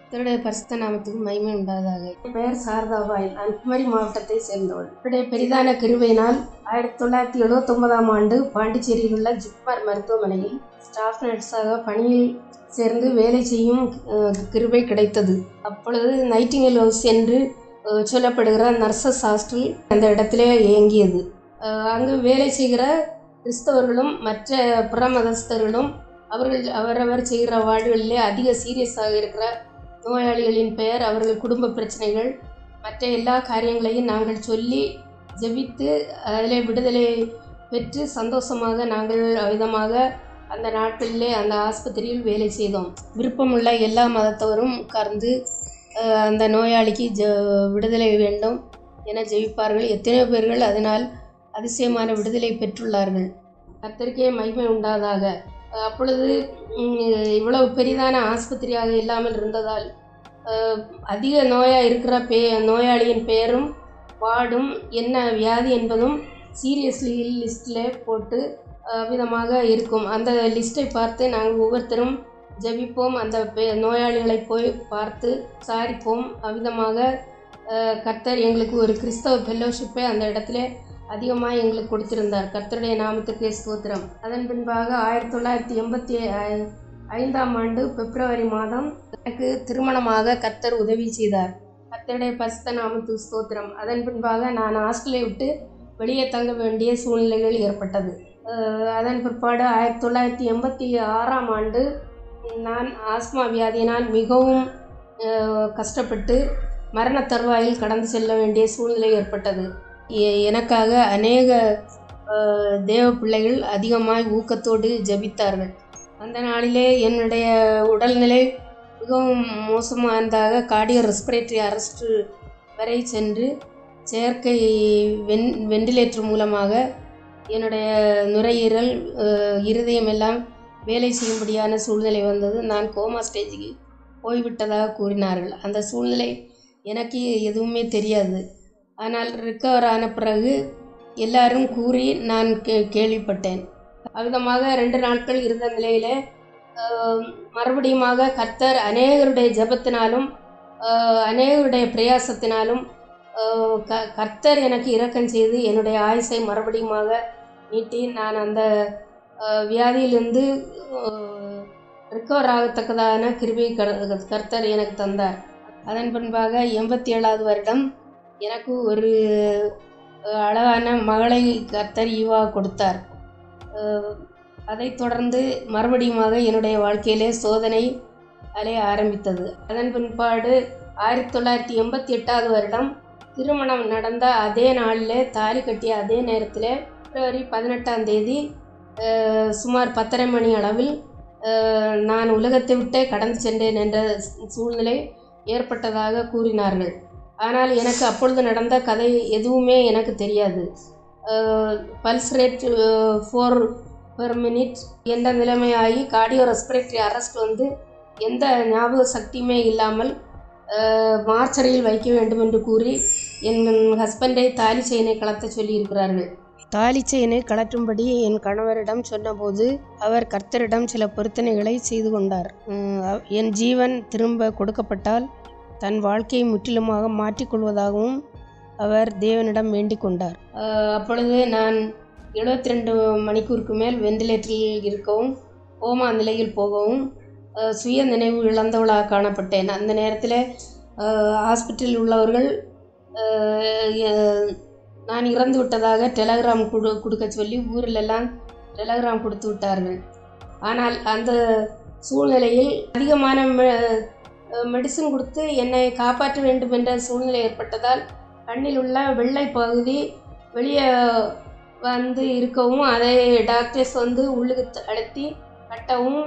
கர்த்தருடைய பரிசுத்த நாமத்துக்கு மகிமை உண்டாதாக என் பெயர் சாரதாபாய் நான் குமரி மாவட்டத்தை சேர்ந்தவள் இவருடைய பெரிதான கிருபையினால் ஆயிரத்தி தொள்ளாயிரத்தி எழுபத்தொன்பதாம் ஆண்டு பாண்டிச்சேரியில் உள்ள ஜிப்மர் மருத்துவமனையில் ஸ்டாஃப் நர்ஸாக பணியில் சேர்ந்து வேலை செய்யும் அஹ், கிருபை கிடைத்தது அப்பொழுது நைட்டிங்கல் ஹவுஸ் என்று அஹ், சொல்லப்படுகிற நர்சஸ் ஹாஸ்டல் அந்த இடத்திலே இயங்கியது அஹ், அங்கு வேலை செய்கிற கிறிஸ்தவர்களும் மற்ற புற மதஸ்தர்களும் அவர்கள் அவரவர் செய்கிற வாழ்களிலே அதிக சீரியஸாக இருக்கிற நோயாளிகளின் பெயர் அவர்கள் குடும்ப பிரச்சனைகள் மற்ற எல்லா காரியங்களையும் நாங்கள் சொல்லி ஜெபித்து அதிலே விடுதலை பெற்று சந்தோஷமாக நாங்கள் விதமாக அந்த நாட்களிலே அந்த ஆஸ்பத்திரியில் வேலை செய்தோம் விருப்பமுள்ள எல்லா மதத்தவரும் உட்கார்ந்து அஹ், அந்த நோயாளிக்கு ஜ விடுதலை வேண்டும் என ஜெபிப்பார்கள் எத்தனையோ பேர்கள் அதனால் அதிசயமான விடுதலை பெற்றுள்ளார்கள் கர்த்தருக்கே மகிமை உண்டாதாக அப்பொழுது ம், இவ்வளவு பெரிதான ஆஸ்பத்திரியாக இல்லாமல் இருந்ததால் அஹ், அதிக நோயாக இருக்கிற பே நோயாளியின் பெயரும் வார்டும் என்ன வியாதி என்பதும் சீரியஸ்லி லிஸ்ட்டில் போட்டு அஹ், விதமாக இருக்கும் அந்த லிஸ்ட்டை பார்த்து நாங்கள் ஒவ்வொருத்தரும் ஜெபிப்போம் அந்த பே நோயாளிகளை போய் பார்த்து விசாரிப்போம் அவ்விதமாக அஹ், கர்த்தர் எங்களுக்கு ஒரு கிறிஸ்தவ ஃபெல்லோஷிப்பை அந்த இடத்துல அதிகமாக எங்களுக்கு கொடுத்திருந்தார் கர்த்தருடைய நாமத்துக்கு ஸ்தோத்திரம் அதன் பின்பாக ஆயிரத்தி தொள்ளாயிரத்தி எண்பத்தி ஐ- ஐந்தாம் ஆண்டு பிப்ரவரி மாதம் எனக்கு திருமணமாக கர்த்தர் உதவி செய்தார் கர்த்தருடைய பரிசுத்த நாமத்துக்கு ஸ்தோத்திரம் அதன் பின்பாக நான் ஹாஸ்டலை விட்டு வெளியே தங்க வேண்டிய சூழ்நிலைகள் ஏற்பட்டது அஹ் அதன் பிற்பாடு ஆயிரத்தி தொள்ளாயிரத்தி எண்பத்தி ஆறாம் ஆண்டு நான் ஆஸ்மா வியாதியினால் மிகவும் அஹ், கஷ்டப்பட்டு மரண தருவாயில் கடந்து செல்ல வேண்டிய சூழ்நிலை ஏற்பட்டது எ- எனக்காக அநேக அஹ், தேவ பிள்ளைகள் அதிகமாய் ஊக்கத்தோடு ஜெபித்தார்கள் அந்த நாளிலே என்னுடைய உடல்நிலை மிகவும் மோசமானதாக கார்டியோ ரெஸ்பிரேட்டரி அரெஸ்ட் வரை சென்று செயற்கை வென் வெண்டிலேட்டர் மூலமாக என்னுடைய நுரையீரல் அஹ், இருதயம் எல்லாம் வேலை செய்யும்படியான சூழ்நிலை வந்தது நான் கோமா ஸ்டேஜுக்கு போய்விட்டதாக கூறினார்கள் அந்த சூழ்நிலை எனக்கு எதுவுமே தெரியாது ஆனால் ரிக்கவர் ஆன பிறகு எல்லாரும் கூறி நான் கே கேள்விப்பட்டேன் அவ்விதமாக ரெண்டு நாட்கள் இருந்த நிலையிலே ஆஹ், மறுபடியுமாக கர்த்தர் அநேகருடைய ஜெபத்தினாலும் ஆஹ், அநேகருடைய பிரயாசத்தினாலும் ஆஹ், க கர்த்தர் எனக்கு இரக்கம் செய்து என்னுடைய ஆயுசை மறுபடியுமாக நீட்டி நான் அந்த ஆஹ், வியாதியிலிருந்து ரிக்கவர் ஆகத்தக்கதான கிருபை கர் கர்த்தர் எனக்கு தந்தார் அதன் பின்பாக எண்பத்தி ஏழாவது வருடம் எனக்கு ஒரு அஹ், அழகான மகளை கர்த்தர் ஈவாக கொடுத்தார் அஹ், அதைத் தொடர்ந்து மறுபடியுமாக என்னுடைய வாழ்க்கையிலே சோதனை அலைய ஆரம்பித்தது அதன் பின்பாடு ஆயிரத்தி தொள்ளாயிரத்தி எண்பத்தி எட்டாவது வருடம் திருமணம் நடந்த அதே நாளில் தாலி கட்டிய அதே நேரத்தில் பிப்ரவரி பதினெட்டாம் தேதி அஹ், சுமார் பத்தரை மணி அளவில் அஹ், நான் உலகத்தை விட்டே கடந்து சென்றேன் என்ற சூழ்நிலை ஏற்பட்டதாக கூறினார்கள் ஆனால் எனக்கு அப்பொழுது நடந்த கதை எதுவுமே எனக்கு தெரியாது pulse rate four per minute என்ற நிலைமையாகி கார்டியோ ரெஸ்பிரேட்டரி அரெஸ்ட் வந்து எந்த ஞாபக சக்தியுமே இல்லாமல் அஹ், மார்ச்சரியில் வைக்க வேண்டும் என்று கூறி என் ஹஸ்பண்டை தாலி செயினை கலத்த சொல்லியிருக்கிறார்கள் தாலி செயினை கலற்றும்படி என் கணவரிடம் சொன்னபோது அவர் கர்த்தரிடம் சில பொருத்தனைகளை செய்து கொண்டார் உம், அவ்- என் ஜீவன் திரும்ப கொடுக்கப்பட்டால் தன் வாழ்க்கையை முற்றிலுமாக மாற்றிக்கொள்வதாகவும் அவர் தேவனிடம் வேண்டிக் கொண்டார் அஹ், அப்பொழுது நான் எழுபத்தி ரெண்டு மணிக்கூருக்கு மேல் வெண்டிலேட்டரில் இருக்கவும் கோமா நிலையில் போகவும் அஹ், சுய நினைவு இழந்தவளாக காணப்பட்டேன் அந்த நேரத்தில் ஹாஸ்பிட்டலில் உள்ளவர்கள் அஹ், எ- நான் இறந்து விட்டதாக டெலகிராம் கொடு கொடுக்க சொல்லி ஊரிலெல்லாம் டெலகிராம் கொடுத்து விட்டார்கள் ஆனால் அந்த சூழ்நிலையில் அதிகமான மெ- மெடிசின் கொடுத்து என்னை காப்பாற்ற வேண்டும் என்ற சூழ்நிலை ஏற்பட்டதால் கண்ணில் உள்ள வெள்ளை பகுதி வெளியே வந்து இருக்கவும் அதை டாக்டர்ஸ் வந்து உள்ளுக்கு த- அழுத்தி கட்டவும்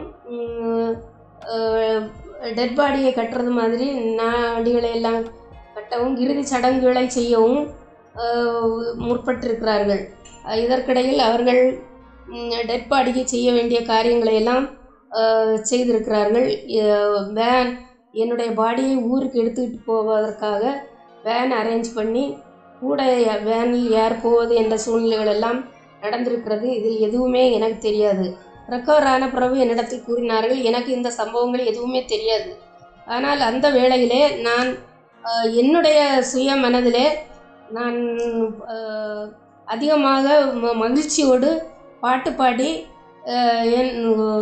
டெட் பாடியை கட்டுறது மாதிரி நாடிகளை எல்லாம் கட்டவும் இறுதி சடங்குகளை செய்யவும் அஹ், முற்பட்டிருக்கிறார்கள் அஹ், இதற்கிடையில் அவர்கள் டெட் பாடிக்கு செய்ய வேண்டிய காரியங்களை எல்லாம் அஹ், செய்திருக்கிறார்கள் அஹ், வேன் என்னுடைய பாடியை ஊருக்கு எடுத்துக்கிட்டு போவதற்காக வேன் அரேஞ்ச் பண்ணி கூட ய- வேனில் யார் போவது என்ற சூழ்நிலைகள் எல்லாம் நடந்திருக்கிறது இதில் எதுவுமே எனக்கு தெரியாது ரெக்கவர் ஆன பிறகு என்னிடத்தில் கூறினார்கள் எனக்கு இந்த சம்பவங்கள் எதுவுமே தெரியாது ஆனால் அந்த வேளையிலே நான் அஹ், என்னுடைய சுய மனதிலே நான் அஹ், அதிகமாக ம- மகிழ்ச்சியோடு பாட்டு பாடி அஹ், என்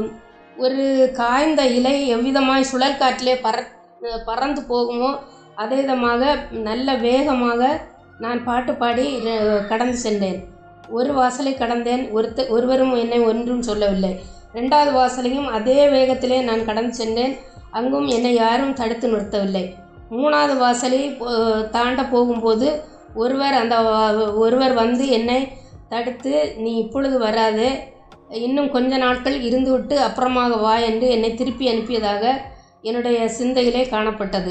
ஒரு காய்ந்த இலை எவ்விதமாய் சுழல் காற்றிலே பற பறந்து போகுமோ அதே விதமாக நல்ல வேகமாக நான் பாட்டு பாடி அஹ், கடந்து சென்றேன் ஒரு வாசலை கடந்தேன் ஒருத்த ஒருவரும் என்னை ஒன்றும் சொல்லவில்லை ரெண்டாவது வாசலையும் அதே வேகத்திலே நான் கடந்து சென்றேன் அங்கும் என்னை யாரும் தடுத்து நிறுத்தவில்லை மூணாவது வாசலை போ- தாண்ட போகும்போது ஒருவர் அந்த வ- ஒருவர் வந்து என்னை தடுத்து நீ இப்பொழுது வராதே இன்னும் கொஞ்ச நாட்கள் இருந்துவிட்டு அப்புறமாக வா என்று என்னை திருப்பி அனுப்பியதாக என்னுடைய சிந்தையிலே காணப்பட்டது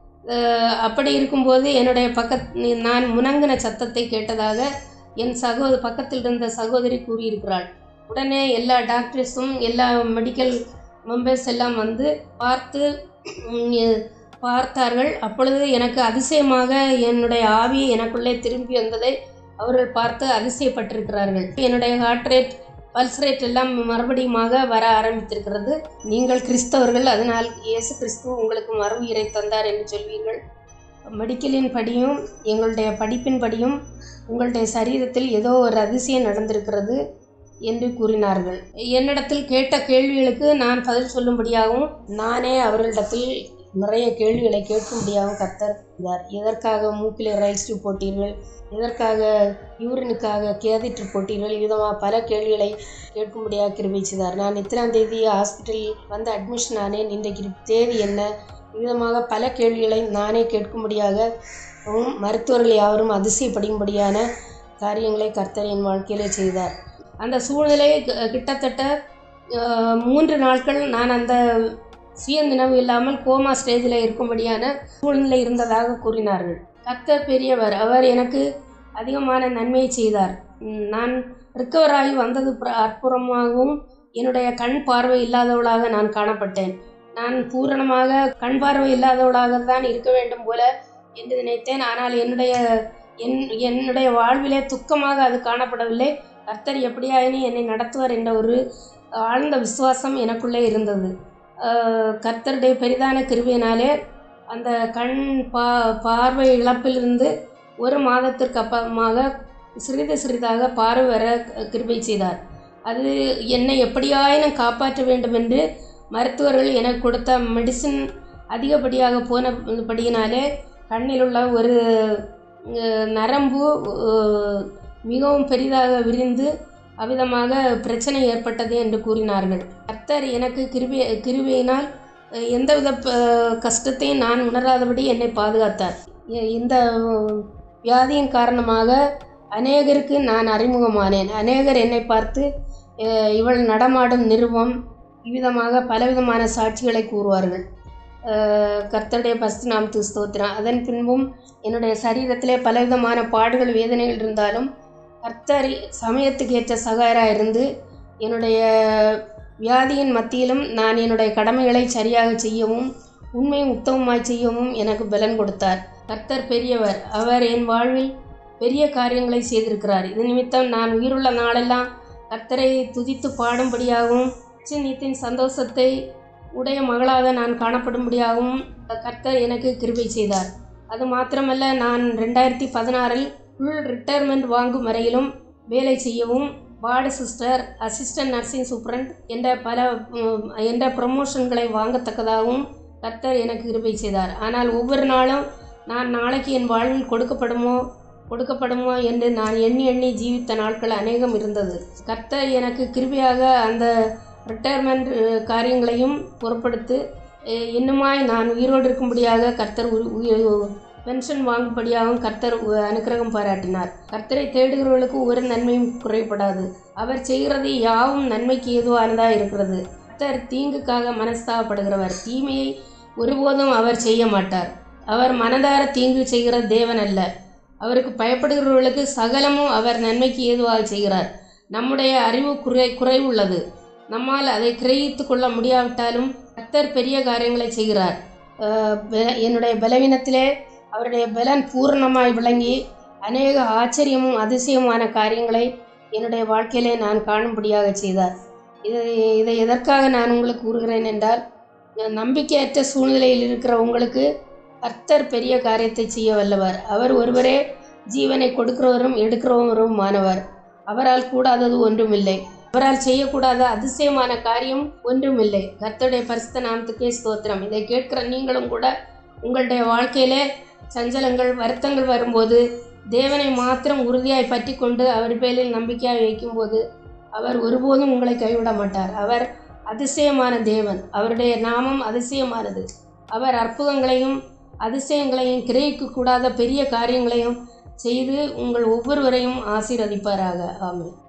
அஹ் அப்படி இருக்கும்போது என்னுடைய பக்கத் நான் முனங்கின சத்தத்தை கேட்டதாக என் சகோ பக்கத்தில் இருந்த சகோதரி கூறியிருக்கிறாள் உடனே எல்லா டாக்டர்ஸும் எல்லா மெடிக்கல் மெம்பர்ஸ் எல்லாம் வந்து பார்த்து உம், எ- பார்த்தார்கள் அப்பொழுது எனக்கு அதிசயமாக என்னுடைய ஆவி எனக்குள்ளே திரும்பி வந்ததை அவர்கள் பார்த்து அதிசயப்பட்டிருக்கிறார்கள் என்னுடைய ஹார்ட் ரேட் பல்ஸ் ரேட் எல்லாம் மறுபடியுமாக வர ஆரம்பித்திருக்கிறது நீங்கள் கிறிஸ்தவர்கள் அதனால் இயேசு கிறிஸ்து உங்களுக்கு மறு உயிரை தந்தார் என்று சொல்வீர்கள் மெடிக்கலின் படியும் எங்களுடைய படிப்பின் படியும் உங்களுடைய சரீரத்தில் ஏதோ ஒரு அதிசயம் நடந்திருக்கிறது என்று கூறினார்கள் என்னிடத்தில் கேட்ட கேள்விகளுக்கு நான் பதில் சொல்லும்படியாகவும் நானே அவர்களிடத்தில் நிறைய கேள்விகளை கேட்கும்படியாகவும் கர்த்தர் இருந்தார் எதற்காக மூக்கில் ரைஸ் டியூப் போட்டீர்கள் எதற்காக யூரினுக்காக கேதிற்று போட்டீர்கள் விதமாக பல கேள்விகளை கேட்கும்படியாக கிருபை செய்தார் நான் எத்தனாம் தேதி ஹாஸ்பிட்டலில் வந்து அட்மிஷன் ஆனேன் இன்றைக்கு தேதி என்ன விதமாக பல கேள்விகளை நானே கேட்கும்படியாக உம், மருத்துவர்கள் யாவரும் அதிசயப்படும்படியான காரியங்களை கர்த்தர் என் வாழ்க்கையிலே செய்தார் அந்த சூழ்நிலை கி- கிட்டத்தட்ட அஹ், மூன்று நாட்கள் நான் அந்த சுயநினைவு இல்லாமல் கோமா ஸ்டேஜில் இருக்கும்படியான சூழ்நிலை இருந்ததாக கூறினார்கள் கர்த்தர் பெரியவர் அவர் எனக்கு அதிகமான நன்மையை செய்தார் உம், நான் ரிக்கவர் ஆகி வந்தது பிர- அற்புதமாகவும் என்னுடைய கண் பார்வை இல்லாதவளாக நான் காணப்பட்டேன் நான் பூரணமாக கண் பார்வை இல்லாதவளாக தான் இருக்க வேண்டும் போல என்று நினைத்தேன் ஆனால் என்னுடைய என் என்னுடைய வாழ்விலே துக்கமாக அது காணப்படவில்லை கர்த்தர் எப்படியாயினும் என்னை நடத்துவார் என்ற ஒரு ஆழ்ந்த விசுவாசம் எனக்குள்ளே இருந்தது ஆஹ் கர்த்தருடைய பெரிதான கிருபையினாலே அந்த கண் பா பார்வை இழப்பிலிருந்து ஒரு மாதத்திற்கு அப்புறமாக சிறிது சிறிதாக பார்வை வர கிருபை செய்தார் அது என்னை எப்படியாயினும் காப்பாற்ற வேண்டும் என்று மருத்துவர்கள் எனக்கு கொடுத்த மெடிசின் அதிகப்படியாக போனபடியினாலே கண்ணில் உள்ள ஒரு அஹ், நரம்பு அஹ், மிகவும் பெரிதாக விரிந்து அவ்விதமாக பிரச்சனை ஏற்பட்டது என்று கூறினார்கள் கர்த்தர் எனக்கு கிருபை கிருபையினால் அஹ், எந்தவித ப- கஷ்டத்தையும் நான் உணராதபடி என்னை பாதுகாத்தார் இ- இந்த அஹ், வியாதியின் காரணமாக அநேகருக்கு நான் அறிமுகமானேன் அநேகர் என்னை பார்த்து அஹ், இவள் நடமாடும் நிருபம் இவ்விதமாக பலவிதமான சாட்சிகளை கூறுவார்கள் அஹ், கர்த்தருடைய பஸ்து நாமத்து ஸ்தோத்திரம் அதன் பின்பும் என்னுடைய சரீரத்திலே பலவிதமான பாடுகள் வேதனைகள் இருந்தாலும் கர்த்தர் சமயத்துக்கு ஏற்ற சகாராக இருந்து என்னுடைய வியாதியின் மத்தியிலும் நான் என்னுடைய கடமைகளை சரியாக செய்யவும் உண்மை உத்தமமாய் செய்யவும் எனக்கு பலன் கொடுத்தார் கர்த்தர் பெரியவர் அவர் என் வாழ்வில் பெரிய காரியங்களை செய்திருக்கிறார் இது நிமித்தம் நான் உயிருள்ள நாளெல்லாம் கர்த்தரை துதித்து பாடும்படியாகவும் நித்தின் சந்தோஷத்தை உடைய மகளாக நான் காணப்படும்படியாகவும் கர்த்தர் எனக்கு கிருபை செய்தார் அது மாத்திரமல்ல நான் ரெண்டாயிரத்தி பதினாறில் ஃபுல் ரிட்டையர்மெண்ட் வாங்கும் வரையிலும் வேலை செய்யவும் ward sister assistant nursing superintendent என்ற பல உம், என்ற ப்ரமோஷன்களை வாங்கத்தக்கதாகவும் கர்த்தர் எனக்கு கிருபை செய்தார் ஆனால் ஒவ்வொரு நாளும் நான் நாளைக்கு என் வாழ்வில் கொடுக்கப்படுமோ கொடுக்கப்படுமோ என்று நான் எண்ணி எண்ணி ஜீவித்த நாட்கள் அநேகம் இருந்தது கர்த்தர் எனக்கு கிருபையாக அந்த ரிட்டையர்மெண்ட் காரியங்களையும் பொறுப்படுத்து அஹ், இன்னுமாய் நான் உயிரோடு இருக்கும்படியாக கர்த்தர் உரு- உயி- பென்ஷன் வாங்கும்படியாகவும் கர்த்தர் உ- அனுக்கிரகம் பாராட்டினார் கர்த்தரை தேடுகிறவர்களுக்கு ஒரு நன்மையும் குறைபடாது அவர் செய்கிறது யாவும் நன்மைக்கு ஏதுவானதாக இருக்கிறது கர்த்தர் தீங்குக்காக மனஸ்தாபப்படுகிறவர் தீமையை ஒருபோதும் அவர் செய்ய மாட்டார் அவர் மனதார தீங்கு செய்கிற தேவன் அல்ல அவருக்கு பயப்படுகிறவர்களுக்கு சகலமும் அவர் நன்மைக்கு ஏதுவாக செய்கிறார் நம்முடைய அறிவு குறை குறைவுள்ளது நம்மால் அதை கிரகித்து கொள்ள முடியாவிட்டாலும் கர்த்தர் பெரிய காரியங்களை செய்கிறார் அஹ் பல- என்னுடைய பலவீனத்திலே அவருடைய பலன் பூரணமாய் விளங்கி அநேக ஆச்சரியமும் அதிசயமான காரியங்களை என்னுடைய வாழ்க்கையிலே நான் காணும்படியாக செய்தார் இதை இதை எதற்காக நான் உங்களுக்கு கூறுகிறேன் என்றால் நம்பிக்கையற்ற சூழ்நிலையில் இருக்கிற உங்களுக்கு கர்த்தர் பெரிய காரியத்தை செய்ய வல்லவர் அவர் ஒருவரே ஜீவனை கொடுக்கிறவரும் எடுக்கிறவரும் மாணவர் அவரால் கூடாதது ஒன்றுமில்லை அவரால் செய்யக்கூடாத அதிசயமான காரியம் ஒன்றுமில்லை கர்த்தருடைய பரிசுத்த நாமத்துக்கே ஸ்தோத்திரம் இதை கேட்கிற நீங்களும் கூட உங்களுடைய வாழ்க்கையிலே சஞ்சலங்கள் வருத்தங்கள் வரும்போது தேவனை மாத்திரம் உறுதியாய் பற்றி கொண்டு அவர் பேரில் நம்பிக்கையாய் வைக்கும்போது அவர் ஒருபோதும் உங்களை கைவிட மாட்டார் அவர் அதிசயமான தேவன் அவருடைய நாமம் அதிசயமானது அவர் அற்புதங்களையும் அதிசயங்களையும் கிரகிக்க கூடாத பெரிய காரியங்களையும் செய்து உங்கள் ஒவ்வொருவரையும் ஆசீர்வதிப்பாராக ஆமென்